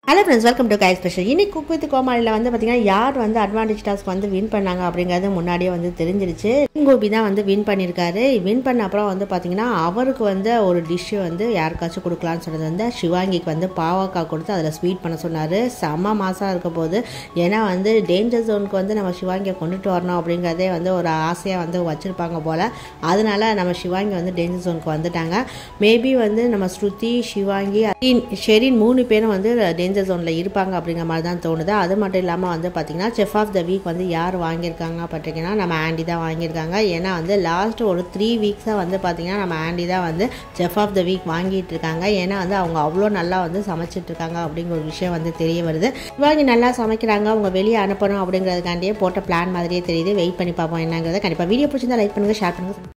hello friends welcome to Kyle special இன்னைக்கு cook with கோமாளியில் வந்து பார்த்தீங்கன்னா யார் வந்து அட்வான்டேஜ் டாஸ்க் வந்து வின் பண்ணாங்க அப்படிங்கிறது முன்னாடியே வந்து தெரிஞ்சிருச்சு கோபி தான் வந்து வின் பண்ணியிருக்காரு வின் பண்ண அப்புறம் வந்து பார்த்தீங்கன்னா அவருக்கு வந்து ஒரு டிஷ்ஷு வந்து யாருக்காச்சும் கொடுக்கலான்னு சொன்னது வந்து சிவாங்கிக்கு வந்து பாவக்காய் கொடுத்து அதில் ஸ்வீட் பண்ண சொன்னார் செம்ம மாதம் இருக்க போது ஏன்னா வந்து டேஞ்சர் ஜோனுக்கு வந்து நம்ம சிவாங்கியை கொண்டுட்டு வரணும் அப்படிங்கிறதே வந்து ஒரு ஆசையாக வந்து வச்சுருப்பாங்க போல் அதனால நம்ம சிவாங்கி வந்து டேஞ்சர் ஜோனுக்கு வந்துட்டாங்க மேபி வந்து நம்ம ஸ்ருதி சிவாங்கி அரின், ஷெரின் மூணு பேரும் வந்து டேஞ்சர் ஜோனில் இருப்பாங்க அப்படிங்கிற மாதிரி தான் தோணுது அது மட்டும் இல்லாமல் வந்து பார்த்திங்கன்னா செஃப் ஆஃப் த வீக் வந்து யார் வாங்கியிருக்காங்க பார்த்தீங்கன்னா நம்ம ஆண்டி தான் வாங்கியிருக்காங்க ஏன்னா வந்து லாஸ்ட் ஒரு த்ரீ வீக்ஸாக வந்து பார்த்திங்கன்னா நம்ம ஆண்டி தான் வந்து செஃப் ஆஃப் த வீக் வாங்கிட்டு இருக்காங்க ஏன்னா வந்து அவங்க அவ்வளோ நல்லா வந்து சமைச்சிட்டு இருக்காங்க அப்படிங்கிற ஒரு விஷயம் வந்து தெரிய வருது சிவாங்கி நல்லா சமைக்கிறாங்க அவங்க வெளியே அனுப்பணும் அப்படிங்கிறதுக்காண்டியே போட்ட பிளான் மாதிரியே தெரியுது வெயிட் பண்ணி பார்ப்போம் என்னங்கிறத கண்டிப்பாக வீடியோ பிடிச்சிருந்தா லைக் பண்ணுங்கள் ஷேர் பண்ணுங்கள்